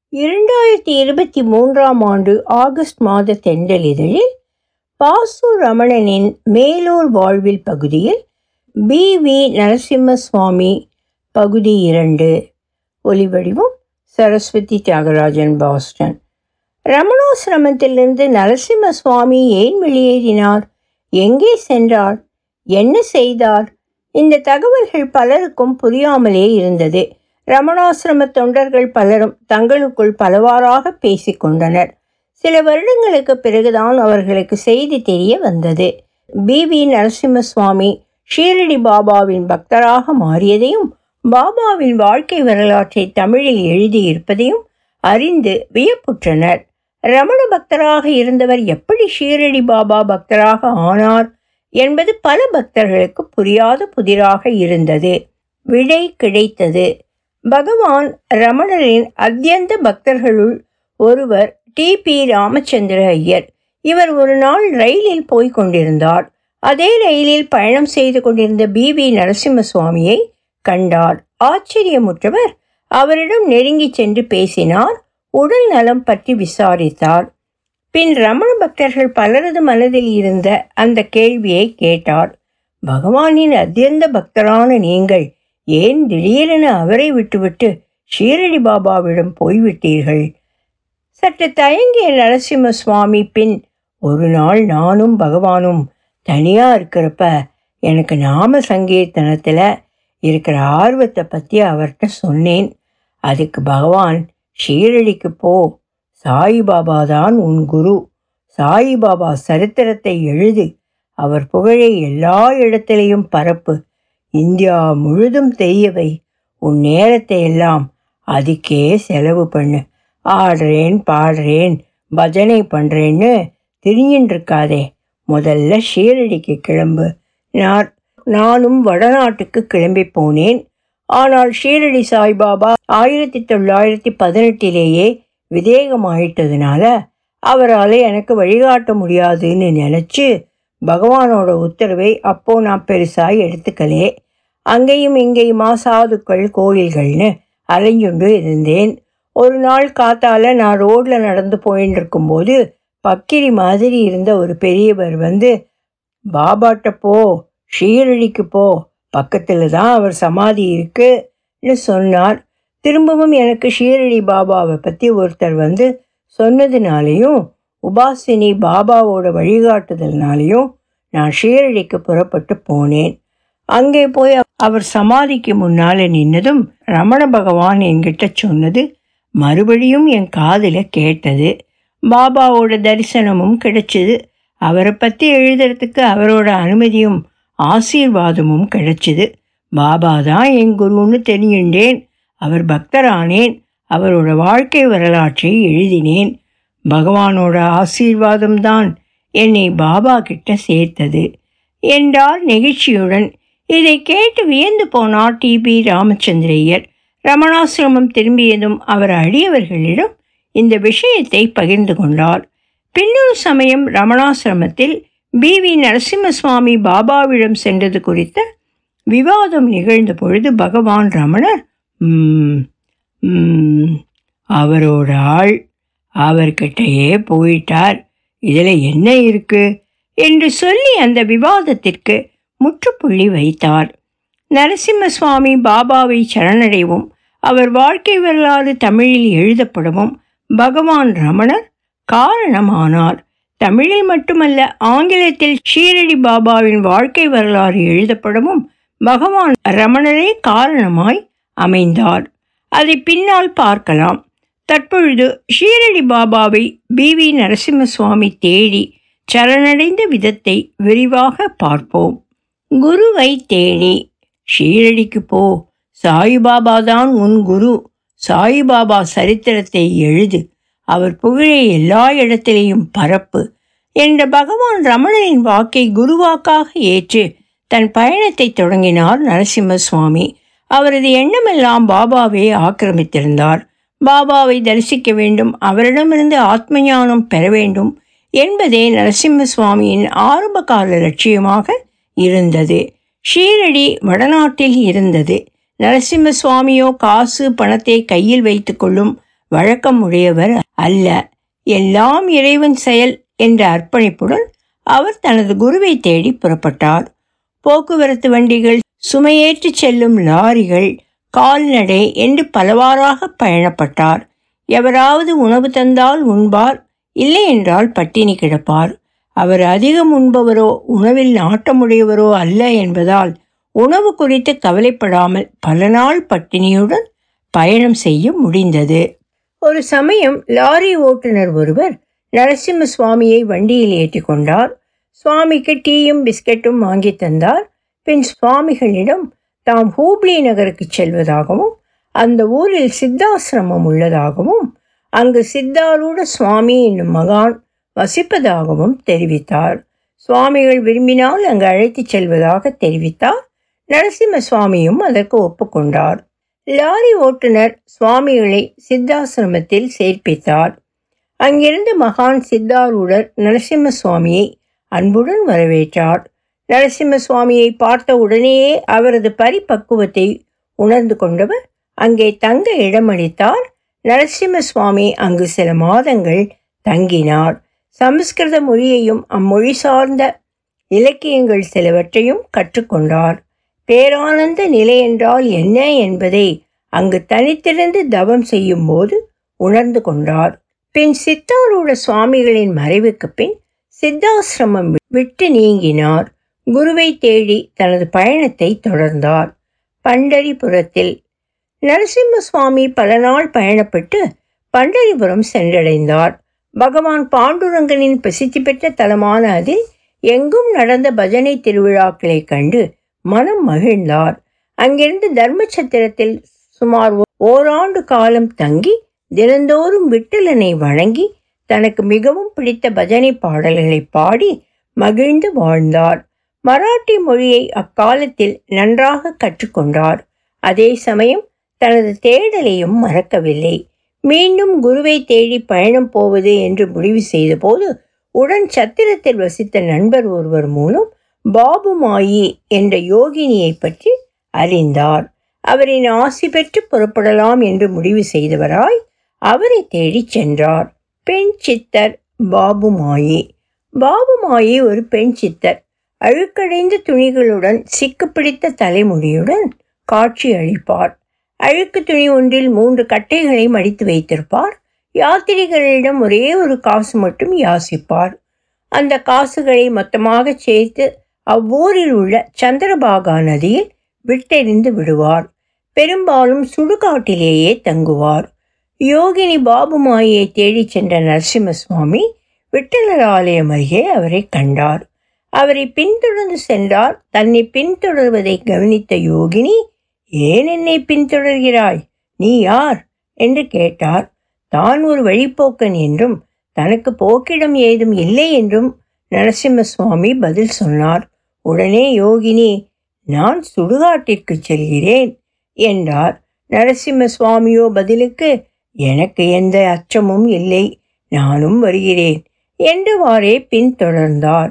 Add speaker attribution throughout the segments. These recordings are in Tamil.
Speaker 1: இரண்டாயிரத்தி இருபத்தி மூன்றாம் ஆண்டு ஆகஸ்ட் மாத தென்றல் இதழில் பாசு ரமணனின் மேலூர் வாழ்வில் பகுதியில் பி வி நரசிம்ம சுவாமி பகுதி இரண்டு ஒலிவடிவம் சரஸ்வதி தியாகராஜன் பாஸ்டன் ரமணாசிரமத்திலிருந்து நரசிம்ம சுவாமி ஏன் வெளியேறினார் எங்கே சென்றார் என்ன செய்தார் இந்த தகவல்கள் பலருக்கும் புரியாமலே இருந்தது ரமணாசிரம தொண்டர்கள் பலரும் தங்களுக்குள் பலவாறாக பேசிக்கொண்டனர் சில வருடங்களுக்கு பிறகுதான் அவர்களுக்கு செய்தி தெரிய வந்தது பி வி நரசிம்ம சுவாமி ஷீரடி பாபாவின் பக்தராக மாறியதையும் பாபாவின் வாழ்க்கை வரலாற்றை தமிழில் எழுதியிருப்பதையும் அறிந்து வியப்புற்றனர் ரமண பக்தராக இருந்தவர் எப்படி ஷீரடி பாபா பக்தராக ஆனார் என்பது பல பக்தர்களுக்கு புரியாத புதிராக இருந்தது விடை கிடைத்தது பகவான் ரமணரின் அத்தியந்த பக்தர்களுள் ஒருவர் டி பி ராமச்சந்திர ஐயர் இவர் ஒரு நாள் ரயிலில் போய்க் கொண்டிருந்தார் அதே ரயிலில் பயணம் செய்து கொண்டிருந்த பி வி நரசிம்ம சுவாமியை கண்டார் ஆச்சரியமுற்றவர் அவரிடம் நெருங்கி சென்று பேசினார் உடல் நலம் பற்றி விசாரித்தார் பின் ரமண பக்தர்கள் பலரது மனதில் இருந்த அந்த கேள்வியை கேட்டார் பகவானின் அத்தியந்த பக்தரான நீங்கள் ஏன் திடீரென அவரை விட்டுவிட்டு ஷீரடி பாபாவிடம் போய்விட்டீர்கள் சற்று தயங்கிய நரசிம்ம சுவாமி பின் ஒரு நாள் நானும் பகவானும் தனியாக இருக்கிறப்ப எனக்கு நாம சங்கீர்த்தனத்தில் இருக்கிற ஆர்வத்தை பற்றி அவர்கிட்ட சொன்னேன் அதுக்கு பகவான் ஷீரடிக்கு போ சாயிபாபா தான் உன் குரு சாயிபாபா சரித்திரத்தை எழுது அவர் புகழை எல்லா இடத்திலையும் பரப்பு இந்தியா முழுதும் தெரியவை உன் நேரத்தை எல்லாம் அதுக்கே செலவு பண்ணு ஆடுறேன் பாடுறேன் பஜனை பண்ணுறேன்னு திரிஞ்சின்னு இருக்காதே முதல்ல ஷீரடிக்கு கிளம்பு நான் நானும் வடநாட்டுக்கு கிளம்பி போனேன் ஆனால் ஷீரடி சாய்பாபா ஆயிரத்தி தொள்ளாயிரத்தி பதினெட்டிலேயே விதேகமாயிட்டதுனால அவரால் எனக்கு வழிகாட்ட முடியாதுன்னு நினச்சி பகவானோட உத்தரவை அப்போ நான் பெருசாக எடுத்துக்கலே அங்கேயும் இங்கேயுமா சாதுக்கள் கோயில்கள்னு அலைஞ்சுண்டு இருந்தேன் ஒரு நாள் காத்தால நான் ரோட்ல நடந்து போயின்னு இருக்கும்போது பக்கிரி மாதிரி இருந்த ஒரு பெரியவர் வந்து பாபாட்ட போ ஷீரடிக்கு போ பக்கத்தில் தான் அவர் சமாதி இருக்குன்னு சொன்னார் திரும்பவும் எனக்கு ஷீரடி பாபாவை பற்றி ஒருத்தர் வந்து சொன்னதுனாலையும் உபாசினி பாபாவோட வழிகாட்டுதல்னாலையும் நான் ஷீரடிக்கு புறப்பட்டு போனேன் அங்கே போய் அவர் சமாதிக்கு முன்னால் நின்னதும் ரமண பகவான் என்கிட்ட சொன்னது மறுபடியும் என் காதில் கேட்டது பாபாவோட தரிசனமும் கிடைச்சிது அவரை பற்றி எழுதுறதுக்கு அவரோட அனுமதியும் ஆசீர்வாதமும் கிடைச்சிது பாபா தான் என் குருன்னு தெரிஞ்சுட்டேன் அவர் பக்தரானேன் அவரோட வாழ்க்கை வரலாற்றை எழுதினேன் பகவானோட ஆசீர்வாதம் தான் என்னை பாபா கிட்ட சேர்த்தது என்றார் நெகிழ்ச்சியுடன் இதை கேட்டு வியந்து போனார் டிபி ராமச்சந்திரையர் ரமணாசிரமம் திரும்பியதும் அவர் அடியவர்களிடம் இந்த விஷயத்தை பகிர்ந்து கொண்டார் பின்னொரு சமயம் ரமணாசிரமத்தில் பி வி நரசிம்ம சுவாமி பாபாவிடம் சென்றது குறித்த விவாதம் நிகழ்ந்த பொழுது பகவான் ரமணர் அவரோட ஆள் அவர்கிட்டயே போயிட்டார் இதில் என்ன இருக்கு என்று சொல்லி அந்த விவாதத்திற்கு முற்றுப்புள்ளி வைத்தார் நரசிம்ம சுவாமி பாபாவை சரணடைவும் அவர் வாழ்க்கை வரலாறு தமிழில் எழுதப்படவும் பகவான் ரமணர் காரணமானார் தமிழில் மட்டுமல்ல ஆங்கிலத்தில் ஷீரடி பாபாவின் வாழ்க்கை வரலாறு எழுதப்படவும் பகவான் ரமணரே காரணமாய் அமைந்தார் அதை பின்னால் பார்க்கலாம் தற்பொழுது ஷீரடி பாபாவை பி வி நரசிம்ம சுவாமி தேடி சரணடைந்த விதத்தை விரிவாக பார்ப்போம் குருவை தேடி ஷீரடிக்கு போ சாயிபாபா தான் உன் குரு சாயிபாபா சரித்திரத்தை எழுது அவர் புகழை எல்லா இடத்திலேயும் பரப்பு என்ற பகவான் ரமணனின் வாக்கை குருவாக்காக ஏற்று தன் பயணத்தை தொடங்கினார் நரசிம்ம சுவாமி அவரது எண்ணமெல்லாம் பாபாவை ஆக்கிரமித்திருந்தார் பாபாவை தரிசிக்க வேண்டும் அவரிடமிருந்து ஆத்ம ஞானம் பெற வேண்டும் என்பதே நரசிம்ம சுவாமியின் ஆரம்பகால லட்சியமாக இருந்தது ஷீரடி வடநாட்டில் இருந்தது நரசிம்ம சுவாமியோ காசு பணத்தை கையில் வைத்துக்கொள்ளும் வழக்கம் உடையவர் அல்ல எல்லாம் இறைவன் செயல் என்ற அர்ப்பணிப்புடன் அவர் தனது குருவை தேடி புறப்பட்டார் போக்குவரத்து வண்டிகள் சுமையேற்றி செல்லும் லாரிகள் கால்நடை என்று பலவாறாக பயணப்பட்டார் எவராவது உணவு தந்தால் உண்பார் இல்லை என்றால் பட்டினி கிடப்பார் அவர் அதிகம் உண்பவரோ உணவில் நாட்டமுடையவரோ அல்ல என்பதால் உணவு குறித்து கவலைப்படாமல் பல நாள் பட்டினியுடன் பயணம் செய்ய முடிந்தது ஒரு சமயம் லாரி ஓட்டுநர் ஒருவர் நரசிம்ம சுவாமியை வண்டியில் ஏற்றி கொண்டார் சுவாமிக்கு டீயும் பிஸ்கட்டும் வாங்கி தந்தார் பின் சுவாமிகளிடம் தாம் ஹூப்ளி நகருக்கு செல்வதாகவும் அந்த ஊரில் சித்தாசிரமம் உள்ளதாகவும் அங்கு சித்தாரூட சுவாமி என்னும் மகான் வசிப்பதாகவும் தெரிவித்தார் சுவாமிகள் விரும்பினால் அங்கு அழைத்துச் செல்வதாக தெரிவித்தார் நரசிம்ம சுவாமியும் அதற்கு ஒப்புக்கொண்டார் லாரி ஓட்டுநர் சுவாமிகளை சித்தாசிரமத்தில் சேர்ப்பித்தார் அங்கிருந்து மகான் சித்தாரூடர் நரசிம்ம சுவாமியை அன்புடன் வரவேற்றார் நரசிம்ம சுவாமியை பார்த்த உடனேயே அவரது பரிபக்குவத்தை உணர்ந்து கொண்டவர் அங்கே தங்க இடமளித்தார் நரசிம்ம சுவாமி அங்கு சில மாதங்கள் தங்கினார் சமஸ்கிருத மொழியையும் அம்மொழி சார்ந்த இலக்கியங்கள் சிலவற்றையும் கற்றுக்கொண்டார் பேரானந்த நிலை என்றால் என்ன என்பதை அங்கு தனித்திருந்து தவம் செய்யும் போது உணர்ந்து கொண்டார் பின் சித்தாரூட சுவாமிகளின் மறைவுக்கு பின் சித்தாசிரமம் விட்டு நீங்கினார் குருவை தேடி தனது பயணத்தை தொடர்ந்தார் பண்டரிபுரத்தில் நரசிம்ம சுவாமி பல நாள் பயணப்பட்டு பண்டரிபுரம் சென்றடைந்தார் பகவான் பாண்டுரங்கனின் பிரசித்தி பெற்ற தலமான அதில் எங்கும் நடந்த பஜனை திருவிழாக்களை கண்டு மனம் மகிழ்ந்தார் அங்கிருந்து தர்மச்சத்திரத்தில் சுமார் ஓராண்டு காலம் தங்கி தினந்தோறும் விட்டலனை வணங்கி தனக்கு மிகவும் பிடித்த பஜனை பாடல்களை பாடி மகிழ்ந்து வாழ்ந்தார் மராட்டி மொழியை அக்காலத்தில் நன்றாக கற்றுக்கொண்டார் அதே சமயம் தனது தேடலையும் மறக்கவில்லை மீண்டும் குருவை தேடி பயணம் போவது என்று முடிவு செய்தபோது உடன் சத்திரத்தில் வசித்த நண்பர் ஒருவர் மூலம் பாபுமாயி என்ற யோகினியை பற்றி அறிந்தார் அவரின் ஆசி பெற்று புறப்படலாம் என்று முடிவு செய்தவராய் அவரை தேடிச் சென்றார் பெண் சித்தர் பாபுமாயி பாபுமாயி ஒரு பெண் சித்தர் அழுக்கடைந்த துணிகளுடன் சிக்கு பிடித்த தலைமுடியுடன் காட்சி அளிப்பார் அழுக்கு துணி ஒன்றில் மூன்று கட்டைகளை மடித்து வைத்திருப்பார் யாத்திரிகளிடம் ஒரே ஒரு காசு மட்டும் யாசிப்பார் அந்த காசுகளை மொத்தமாக சேர்த்து அவ்வூரில் உள்ள சந்திரபாகா நதியில் விட்டெறிந்து விடுவார் பெரும்பாலும் சுடுகாட்டிலேயே தங்குவார் யோகினி பாபுமாயை தேடிச் சென்ற நரசிம்ம சுவாமி விட்டலர் ஆலயம் அருகே அவரை கண்டார் அவரை பின்தொடர்ந்து சென்றார் தன்னை பின்தொடர்வதை கவனித்த யோகினி ஏன் என்னை பின்தொடர்கிறாய் நீ யார் என்று கேட்டார் தான் ஒரு வழிப்போக்கன் என்றும் தனக்கு போக்கிடம் ஏதும் இல்லை என்றும் நரசிம்ம சுவாமி பதில் சொன்னார் உடனே யோகினி நான் சுடுகாட்டிற்கு செல்கிறேன் என்றார் நரசிம்ம சுவாமியோ பதிலுக்கு எனக்கு எந்த அச்சமும் இல்லை நானும் வருகிறேன் என்றவாறே பின்தொடர்ந்தார்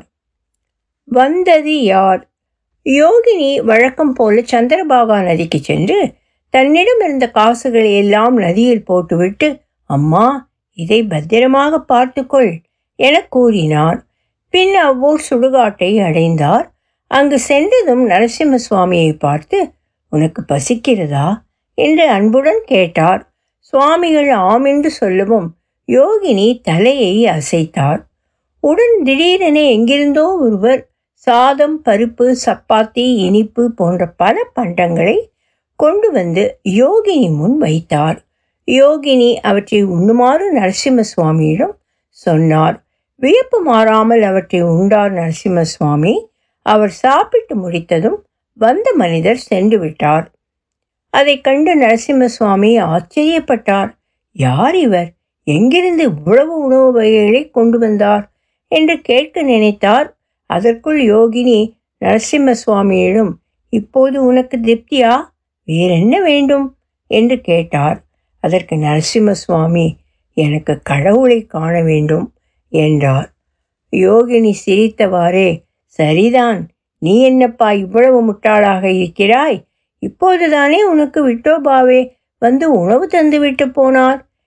Speaker 1: வந்தது யார் யோகினி வழக்கம் போல சந்திரபாகா நதிக்கு சென்று தன்னிடம் இருந்த காசுகளை எல்லாம் நதியில் போட்டுவிட்டு அம்மா இதை பத்திரமாக பார்த்துக்கொள் என கூறினார் பின் அவ்வூர் சுடுகாட்டை அடைந்தார் அங்கு சென்றதும் நரசிம்ம சுவாமியை பார்த்து உனக்கு பசிக்கிறதா என்று அன்புடன் கேட்டார் சுவாமிகள் ஆமென்று சொல்லவும் யோகினி தலையை அசைத்தார் உடன் திடீரென எங்கிருந்தோ ஒருவர் சாதம் பருப்பு சப்பாத்தி இனிப்பு போன்ற பல பண்டங்களை கொண்டு வந்து யோகினி முன் வைத்தார் யோகினி அவற்றை உண்ணுமாறு நரசிம்ம சுவாமியிடம் சொன்னார் வியப்பு மாறாமல் அவற்றை உண்டார் நரசிம்ம சுவாமி அவர் சாப்பிட்டு முடித்ததும் வந்த மனிதர் சென்று விட்டார் அதைக் கண்டு நரசிம்ம சுவாமி ஆச்சரியப்பட்டார் யார் இவர் எங்கிருந்து இவ்வளவு உணவு வகைகளை கொண்டு வந்தார் என்று கேட்க நினைத்தார் அதற்குள் யோகினி நரசிம்ம சுவாமியிடம் இப்போது உனக்கு திருப்தியா வேறென்ன வேண்டும் என்று கேட்டார் அதற்கு நரசிம்ம சுவாமி எனக்கு கடவுளை காண வேண்டும் என்றார் யோகினி சிரித்தவாறே சரிதான் நீ என்னப்பா இவ்வளவு முட்டாளாக இருக்கிறாய் இப்போதுதானே உனக்கு விட்டோபாவே வந்து உணவு தந்து விட்டு போனார்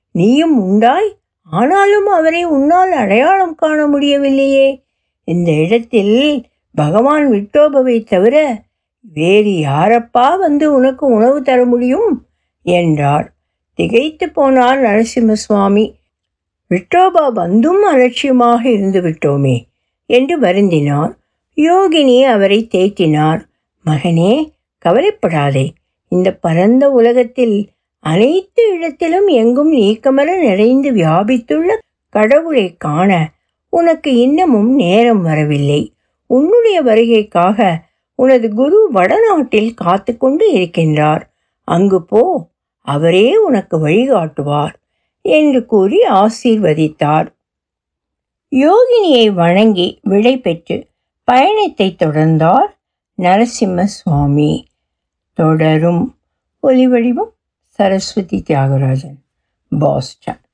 Speaker 1: நீயும் உண்டாய் ஆனாலும் அவரை உன்னால் அடையாளம் காண முடியவில்லையே இந்த இடத்தில் பகவான் விட்டோபவை தவிர வேறு யாரப்பா வந்து உனக்கு உணவு தர முடியும் என்றார் திகைத்து போனார் நரசிம்ம சுவாமி விட்டோபா வந்தும் அலட்சியமாக இருந்து விட்டோமே என்று வருந்தினார் யோகினி அவரை தேற்றினார் மகனே கவலைப்படாதே இந்த பரந்த உலகத்தில் அனைத்து இடத்திலும் எங்கும் நீக்கமர நிறைந்து வியாபித்துள்ள கடவுளை காண உனக்கு இன்னமும் நேரம் வரவில்லை உன்னுடைய வருகைக்காக உனது குரு வடநாட்டில் காத்து கொண்டு இருக்கின்றார் அங்கு போ அவரே உனக்கு வழிகாட்டுவார் என்று கூறி ஆசீர்வதித்தார் யோகினியை வணங்கி விடை பெற்று பயணத்தை தொடர்ந்தார் நரசிம்ம சுவாமி தொடரும் ஒலிவடிவம் சரஸ்வதி தியாகராஜன் பாஸ்டன்